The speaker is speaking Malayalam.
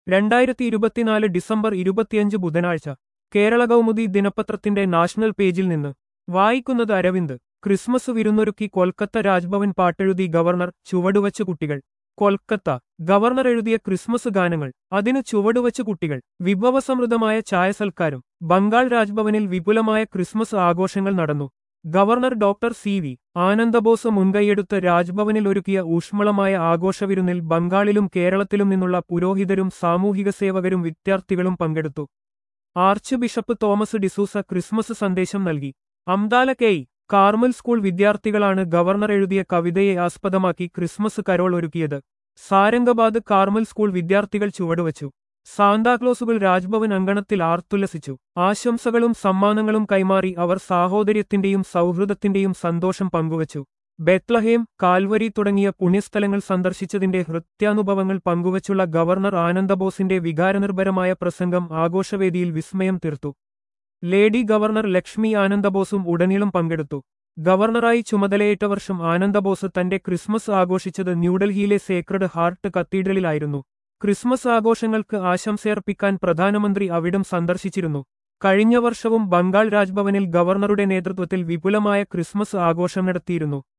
രണ്ടായിരത്തി ഇരുപത്തിനാല് ഡിസംബർ ഇരുപത്തിയഞ്ച് ബുധനാഴ്ച കേരള കൗമുദി ദിനപത്രത്തിന്റെ നാഷണൽ പേജിൽ നിന്ന് വായിക്കുന്നത് അരവിന്ദ് ക്രിസ്മസ് വിരുന്നൊരുക്കി കൊൽക്കത്ത രാജ്ഭവൻ പാട്ടെഴുതി ഗവർണർ ചുവടുവച്ച് കുട്ടികൾ കൊൽക്കത്ത ഗവർണർ എഴുതിയ ക്രിസ്മസ് ഗാനങ്ങൾ അതിനു ചുവടുവച്ച് കുട്ടികൾ വിഭവസമൃദ്ധമായ ചായസൽക്കാരം ബംഗാൾ രാജ്ഭവനിൽ വിപുലമായ ക്രിസ്മസ് ആഘോഷങ്ങൾ നടന്നു governor doctor C V Ananda Bose മുൻകൈയെടുത്ത് രാജ്ഭവനിൽ ഒരുക്കിയ ഊഷ്മളമായ ആഘോഷവിരുന്നിൽ ബംഗാളിലും കേരളത്തിലും നിന്നുള്ള പുരോഹിതരും സാമൂഹിക സേവകരും വിദ്യാർത്ഥികളും പങ്കെടുത്തു archbishop Thomas D'Souza Christmas സന്ദേശം നൽകി അംദാല കെയ് കാർമൽ സ്കൂൾ വിദ്യാർത്ഥികളാണ് ഗവർണർ എഴുതിയ കവിതയെ ആസ്പദമാക്കി ക്രിസ്മസ് കരോൾ ഒരുക്കിയത് സാരംഗബാദ് കാർമൽ സ്കൂൾ വിദ്യാർത്ഥികൾ ചുവടുവച്ചു സാന്താക്ലോസുകൾ രാജ്ഭവൻ അങ്കണത്തിൽ ആർത്തുല്ലസിച്ചു ആശംസകളും സമ്മാനങ്ങളും കൈമാറി അവർ സാഹോദര്യത്തിന്റെയും സൗഹൃദത്തിന്റെയും സന്തോഷം പങ്കുവച്ചു ബെത്ലഹേം കാൽവരി തുടങ്ങിയ പുണ്യസ്ഥലങ്ങൾ സന്ദർശിച്ചതിന്റെ ഹൃത്യാനുഭവങ്ങൾ പങ്കുവച്ചുള്ള ഗവർണർ ആനന്ദബോസിന്റെ വികാരനിർഭരമായ പ്രസംഗം ആഘോഷവേദിയിൽ വിസ്മയം തീർത്തു ലേഡി ഗവർണർ ലക്ഷ്മി ആനന്ദബോസും ഉടനീളം പങ്കെടുത്തു ഗവർണറായി ചുമതലയേറ്റ വർഷം ആനന്ദബോസ് തന്റെ ക്രിസ്മസ് ആഘോഷിച്ചത് ന്യൂഡൽഹിയിലെ സേക്രഡ് ഹാർട്ട് കത്തീഡ്രലിലായിരുന്നു ക്രിസ്മസ് ആഘോഷങ്ങൾക്ക് ആശംസയർപ്പിക്കാൻ പ്രധാനമന്ത്രി അവിടം സന്ദർശിച്ചിരുന്നു കഴിഞ്ഞ വർഷവും ബംഗാൾ രാജ്ഭവനിൽ ഗവർണറുടെ നേതൃത്വത്തിൽ വിപുലമായ ക്രിസ്മസ് ആഘോഷം നടത്തിയിരുന്നു